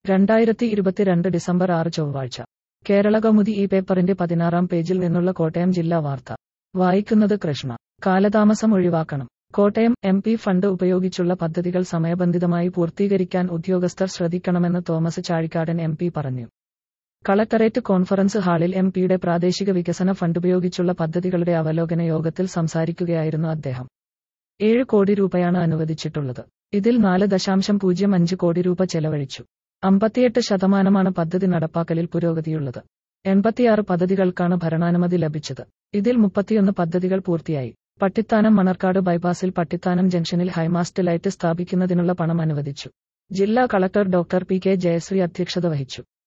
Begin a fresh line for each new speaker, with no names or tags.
രണ്ടായിരത്തി ഇരുപത്തിരണ്ട് ഡിസംബർ ആറ് ചൊവ്വാഴ്ച കേരള കൗമുദി ഈ പേപ്പറിന്റെ പതിനാറാം പേജിൽ നിന്നുള്ള കോട്ടയം ജില്ലാ വാർത്ത വായിക്കുന്നത് കൃഷ്ണ കാലതാമസം ഒഴിവാക്കണം കോട്ടയം എം പി ഫണ്ട് ഉപയോഗിച്ചുള്ള പദ്ധതികൾ സമയബന്ധിതമായി പൂർത്തീകരിക്കാൻ ഉദ്യോഗസ്ഥർ ശ്രദ്ധിക്കണമെന്ന് തോമസ് ചാഴിക്കാടൻ എം പി പറഞ്ഞു കളക്ടറേറ്റ് കോൺഫറൻസ് ഹാളിൽ എം പിയുടെ പ്രാദേശിക വികസന ഫണ്ട് ഉപയോഗിച്ചുള്ള പദ്ധതികളുടെ അവലോകന യോഗത്തിൽ സംസാരിക്കുകയായിരുന്നു അദ്ദേഹം ഏഴ് കോടി രൂപയാണ് അനുവദിച്ചിട്ടുള്ളത് ഇതിൽ നാല് ദശാംശം പൂജ്യം അഞ്ച് കോടി രൂപ ചെലവഴിച്ചു അമ്പത്തിയെട്ട് ശതമാനമാണ് പദ്ധതി നടപ്പാക്കലിൽ പുരോഗതിയുള്ളത് എൺപത്തിയാറ് പദ്ധതികൾക്കാണ് ഭരണാനുമതി ലഭിച്ചത് ഇതിൽ മുപ്പത്തിയൊന്ന് പദ്ധതികൾ പൂർത്തിയായി പട്ടിത്താനം മണർക്കാട് ബൈപ്പാസിൽ പട്ടിത്താനം ജംഗ്ഷനിൽ ഹൈമാസ്റ്റ് ലൈറ്റ് സ്ഥാപിക്കുന്നതിനുള്ള പണം അനുവദിച്ചു ജില്ലാ collector doctor P K Jayashree അധ്യക്ഷത വഹിച്ചു